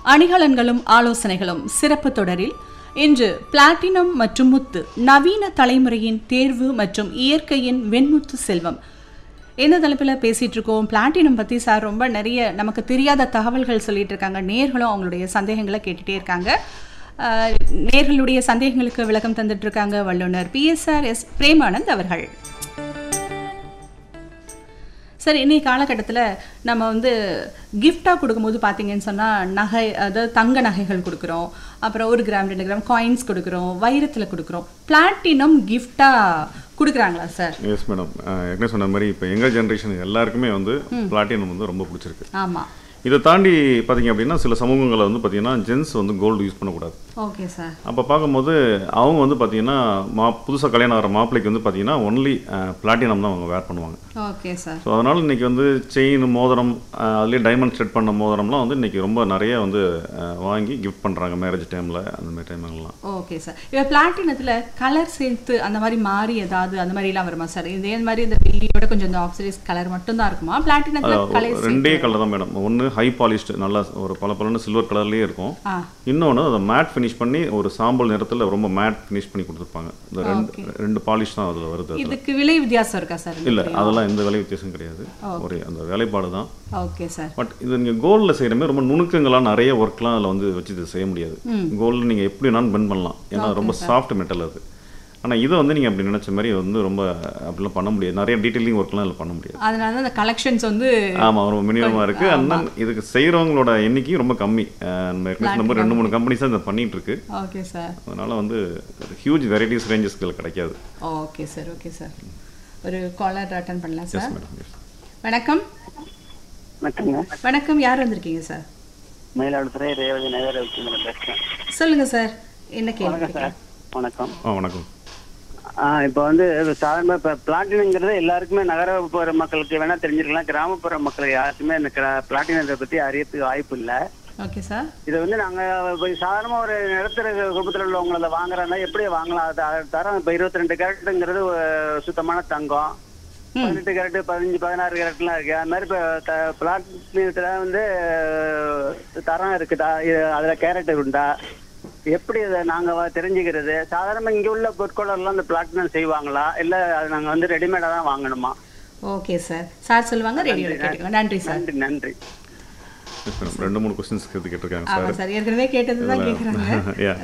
அணிகலன்களும் ஆலோசனைகளும் சிறப்பு தொடரில் இன்று பிளாட்டினம் மற்றும் முத்து நவீன தலைமுறையின் தேர்வு மற்றும் இயற்கையின் வெண்முத்து செல்வம் இந்த தலைப்பில் பேசிட்டு இருக்கோம் பிளாட்டினம் பற்றி சார் ரொம்ப நிறைய நமக்கு தெரியாத தகவல்கள் சொல்லிட்டு இருக்காங்க நேர்களும் அவங்களுடைய சந்தேகங்களை கேட்டுட்டே இருக்காங்க அஹ், நேர்களுடைய சந்தேகங்களுக்கு விளக்கம் தந்துட்டு இருக்காங்க வல்லுனர் பிஎஸ்ஆர் எஸ் பிரேமானந்த் அவர்கள் சரி இன்னைக்கு காலகட்டத்தில் நம்ம வந்து கிஃப்டாக கொடுக்கும்போது பார்த்தீங்கன்னு சொன்னால் நகை அதாவது தங்க நகைகள் கொடுக்குறோம் அப்புறம் ஒரு கிராம் ரெண்டு கிராம் காயின்ஸ் கொடுக்குறோம் வைரத்தில் கொடுக்குறோம் பிளாட்டினம் கிஃப்டாக கொடுக்குறாங்களா சார் எஸ் மேடம் ஏற்கனவே சொன்ன மாதிரி இப்போ எங்கள் ஜென்ரேஷன் எல்லாருக்குமே வந்து பிளாட்டினம் வந்து ரொம்ப பிடிச்சிருக்கு ஆமாம் இதை தாண்டி பார்த்தீங்க அப்படின்னா சில சமூகங்களில் வந்து பார்த்தீங்கன்னா ஜென்ஸ் வந்து கோல்டு யூஸ் பண்ணக்கூடாது ஓகே சார் அப்போ பார்க்கும்போது அவங்க வந்து பார்த்தீங்கன்னா மா புதுசாக கல்யாணம் ஆகிற மாப்பிள்ளைக்கு வந்து பார்த்தீங்கன்னா ஒன்லி பிளாட்டினம் தான் அவங்க வேர் பண்ணுவாங்க ஓகே சார் ஸோ அதனால் இன்றைக்கி வந்து செயின் மோதிரம் அஹ், அதுலேயே டைமண்ட் செட் பண்ண மோதிரம்லாம் வந்து இன்றைக்கி ரொம்ப நிறைய வந்து அஹ், வாங்கி கிஃப்ட் பண்ணுறாங்க மேரேஜ் டைமில் அந்த மாதிரி டைம்லாம் ஓகே சார் இப்போ பிளாட்டினத்தில் கலர் சேர்த்து அந்த மாதிரி மாறி ஏதாவது அந்த மாதிரிலாம் வருமா சார் இதே மாதிரி இந்த வெள்ளியோட கொஞ்சம் இந்த ஆக்சிடைஸ் கலர் மட்டும்தான் இருக்குமா பிளாட்டினத்தில் கலர் ரெண்டே கலர் தான் மேடம் ஒன்று ஹை பாலிஷ்டு நல்லா ஒரு பல பலன்னு சில்வர் கலர்லேயே இருக்கும் ஆ இன்னொன்று அதை மேட் ஃபினிஷ் பண்ணி ஒரு சாம்பல் நிறத்தில் ரொம்ப மேட் ஃபினிஷ் பண்ணி கொடுத்துருப்பாங்க இந்த ரெண்டு ரெண்டு பாலிஷ் தான் அதில் வருது அதில் இதுக்கு விலை வித்தியாசம் இருக்கா சார் இல்லை அதெல்லாம் எந்த விலை வித்தியாசம் கிடையாது ஒரு அந்த வேலைப்பாடு தான் ஓகே சார் பட் இது நீங்கள் கோல்டில் செய்கிற மாதிரி ரொம்ப நுணுக்கங்களாக நிறைய ஒர்க்லாம் அதில் வந்து வச்சு இது செய்ய முடியாது கோல்டு நீங்கள் எப்படி வேணாலும் பெண்ட் பண்ணலாம் ஏன்னா ரொம்ப சாஃப்ட் மெட்டல் அது ஆனால் இதை வந்து நீங்கள் அப்படி நினச்ச மாதிரி வந்து ரொம்ப அப்படிலாம் பண்ண முடியாது நிறைய டீட்டெயிலிங் ஒர்க்லாம் அதில் பண்ண முடியாது அதனால தான் அந்த கலெக்ஷன்ஸ் வந்து ஆமாம் ரொம்ப மினிமமாக இருக்குது அந்த இதுக்கு செய்கிறவங்களோட எண்ணிக்கையும் ரொம்ப கம்மி அஹ் நம்ம ஏற்கனவே சொன்ன மாதிரி ரெண்டு மூணு கம்பெனிஸ் தான் இதை பண்ணிட்டு இருக்கு ஓகே சார் அதனால் வந்து ஹியூஜ் வெரைட்டிஸ் ரேஞ்சஸ்கள் கிடைக்காது ஓகே சார் ஓகே சார் ஒரு காலர் அட்டன் பண்ணலாம் எஸ் சார் மேடம் எஸ் வணக்கம் வணக்கங்க வணக்கம் யார் வந்திருக்கீங்க சார் மயிலாடுதுறை ரேவதி நகர வக்கீல் பேசுறேன் சொல்லுங்க சார் என்ன கேள்வி வணக்கம் சார் வணக்கம் ஆ வணக்கம் ஆ இப்போ வந்து சாதாரண இப்போ பிளாட்டினங்கிறது எல்லாருக்குமே நகரப்புற மக்களுக்கு வேணா தெரிஞ்சிருக்கலாம் கிராமப்புற மக்கள் யாருக்குமே இந்த பிளாட்டினத்தை பத்தி அறியறதுக்கு வாய்ப்பு இல்லை ஓகே சார் இதை வந்து நாங்க இப்போ சாதாரண ஒரு நிலத்தர குடும்பத்தில் உள்ளவங்க அதை வாங்குறாங்க எப்படி வாங்கலாம் அது அது தரம் இப்போ இருபத்தி ரெண்டு கேரட்டுங்கிறது சுத்தமான தங்கம் பதினெட்டு கேரட்டு பதினஞ்சு பதினாறு கேரட்லாம் இருக்கு அது மாதிரி இப்போ பிளாட்டினத்துல வந்து அஹ், தரம் இருக்குதா இது அதுல கேரட் உண்டா எப்படி அதை நாங்க வ- தெரிஞ்சுக்கிறது சாதாரணமா இங்க உள்ள பொருட்களெல்லாம் இந்த பிளாட்டினம் செய்வாங்களா இல்ல அது நாங்க வந்து ரெடிமேடா தான் வாங்கணுமா ஓகே சார் சார் சொல்லுவாங்க ரேடியோவில் கேட்டுக்கோங்க நன்றி சார் நன்றி நன்றி எஸ் மேடம் ரெண்டு மூணு கொஸ்டின்ஸ் கேட்டு கேட்டிருக்காங்க சார் ஆமாம் சார் ஏற்கனவே கேட்டது தான் கேட்குறாங்க யா